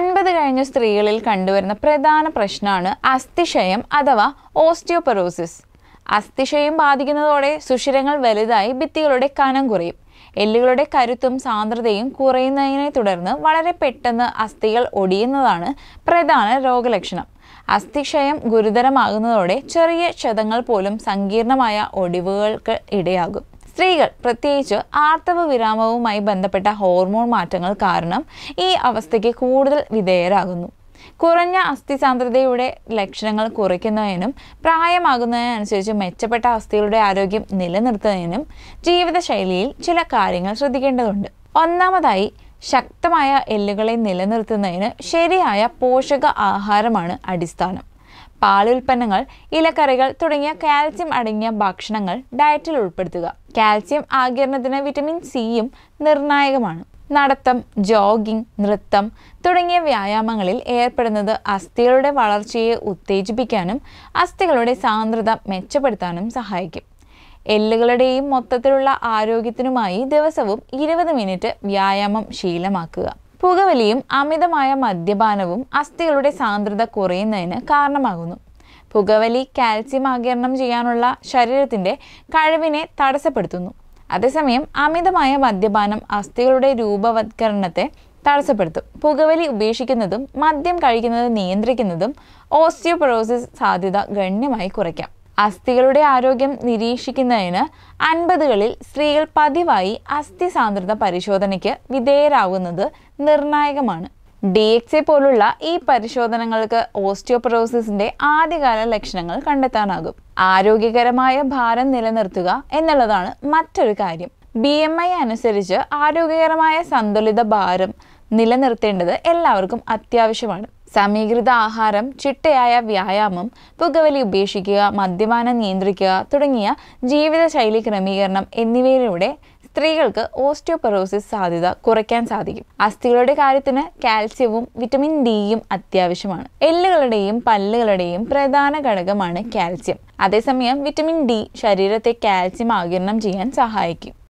അൻപത് കഴിഞ്ഞ സ്ത്രീകളിൽ കണ്ടുവരുന്ന പ്രധാന പ്രശ്നമാണ് അസ്ഥിക്ഷയം അഥവാ ഓസ്റ്റിയോപൊറോസിസ് അസ്ഥിക്ഷയം ബാധിക്കുന്നതോടെ സുഷിരങ്ങൾ വലുതായി ഭിത്തികളുടെ കനം കുറയും എല്ലുകളുടെ കരുത്തും സാന്ദ്രതയും കുറയുന്നതിനെ തുടർന്ന് വളരെ പെട്ടെന്ന് അസ്ഥികൾ ഒടിയുന്നതാണ് പ്രധാന രോഗലക്ഷണം അസ്ഥിക്ഷയം ഗുരുതരമാകുന്നതോടെ ചെറിയ ക്ഷതങ്ങൾ പോലും സങ്കീർണമായ ഒടിവുകൾക്ക് ഇടയാകും സ്ത്രീകൾ പ്രത്യേകിച്ച് ആർത്തവ വിരാമവുമായി ബന്ധപ്പെട്ട ഹോർമോൺ മാറ്റങ്ങൾ കാരണം ഈ അവസ്ഥയ്ക്ക് കൂടുതൽ വിധേയരാകുന്നു കുറഞ്ഞ അസ്ഥി സാന്ദ്രതയുടെ ലക്ഷണങ്ങൾ കുറയ്ക്കുന്നതിനും പ്രായമാകുന്നതിനനുസരിച്ച് മെച്ചപ്പെട്ട അസ്ഥികളുടെ ആരോഗ്യം നിലനിർത്തുന്നതിനും ജീവിതശൈലിയിൽ ചില കാര്യങ്ങൾ ശ്രദ്ധിക്കേണ്ടതുണ്ട് ഒന്നാമതായി ശക്തമായ എല്ലുകളെ നിലനിർത്തുന്നതിന് ശരിയായ പോഷക ആഹാരമാണ് അടിസ്ഥാനം പാലുൽപ്പന്നങ്ങൾ ഇലക്കറികൾ തുടങ്ങിയ കാൽസ്യം അടങ്ങിയ ഭക്ഷണങ്ങൾ ഡയറ്റിൽ ഉൾപ്പെടുത്തുക കാൽസ്യം ആകിരണത്തിന് വിറ്റമിൻ സിയും നിർണായകമാണ് നടത്തം ജോഗിംഗ് നൃത്തം തുടങ്ങിയ വ്യായാമങ്ങളിൽ ഏർപ്പെടുന്നത് അസ്ഥികളുടെ വളർച്ചയെ ഉത്തേജിപ്പിക്കാനും അസ്ഥികളുടെ സാന്ദ്രത മെച്ചപ്പെടുത്താനും സഹായിക്കും എല്ലുകളുടെയും മൊത്തത്തിലുള്ള ആരോഗ്യത്തിനുമായി ദിവസവും ഇരുപത് മിനിറ്റ് വ്യായാമം ശീലമാക്കുക പുകവലിയും അമിതമായ മദ്യപാനവും അസ്ഥികളുടെ സാന്ദ്രത കുറയുന്നതിന് കാരണമാകുന്നു പുകവലി കാൽസ്യം ആകിരണം ചെയ്യാനുള്ള ശരീരത്തിന്റെ കഴിവിനെ തടസ്സപ്പെടുത്തുന്നു അതേസമയം അമിതമായ മദ്യപാനം അസ്ഥികളുടെ രൂപവത്കരണത്തെ തടസ്സപ്പെടുത്തും പുകവലി ഉപേക്ഷിക്കുന്നതും മദ്യം കഴിക്കുന്നത് നിയന്ത്രിക്കുന്നതും ഓസ്റ്റിയോപൊറോസിസ് സാധ്യത ഗണ്യമായി കുറയ്ക്കാം അസ്ഥികളുടെ ആരോഗ്യം നിരീക്ഷിക്കുന്നതിന് അൻപതുകളിൽ സ്ത്രീകൾ പതിവായി അസ്ഥി സാന്ദ്രത പരിശോധനയ്ക്ക് വിധേയരാകുന്നത് നിർണായകമാണ് ഡി എക്സ് എ പോലുള്ള ഈ പരിശോധനകൾക്ക് ഓസ്റ്റിയോപൊറോസിസിന്റെ ആദ്യകാല ലക്ഷണങ്ങൾ കണ്ടെത്താനാകും ആരോഗ്യകരമായ ഭാരം നിലനിർത്തുക എന്നുള്ളതാണ് മറ്റൊരു കാര്യം ബി എം ഐ അനുസരിച്ച് ആരോഗ്യകരമായ സന്തുലിത ഭാരം നിലനിർത്തേണ്ടത് എല്ലാവർക്കും അത്യാവശ്യമാണ് സമീകൃത ആഹാരം ചിട്ടയായ വ്യായാമം പുകവലി ഉപേക്ഷിക്കുക മദ്യപാനം നിയന്ത്രിക്കുക തുടങ്ങിയ ജീവിതശൈലി ക്രമീകരണം എന്നിവയിലൂടെ സ്ത്രീകൾക്ക് ഓസ്റ്റിയോപൊറോസിസ് സാധ്യത കുറയ്ക്കാൻ സാധിക്കും അസ്ഥികളുടെ കാര്യത്തിന് കാൽസ്യവും വിറ്റമിൻ ഡിയും അത്യാവശ്യമാണ് എല്ലുകളുടെയും പല്ലുകളുടെയും പ്രധാന ഘടകമാണ് കാൽസ്യം അതേസമയം വിറ്റമിൻ ഡി ശരീരത്തെ കാൽസ്യം ആകിരണം ചെയ്യാൻ സഹായിക്കും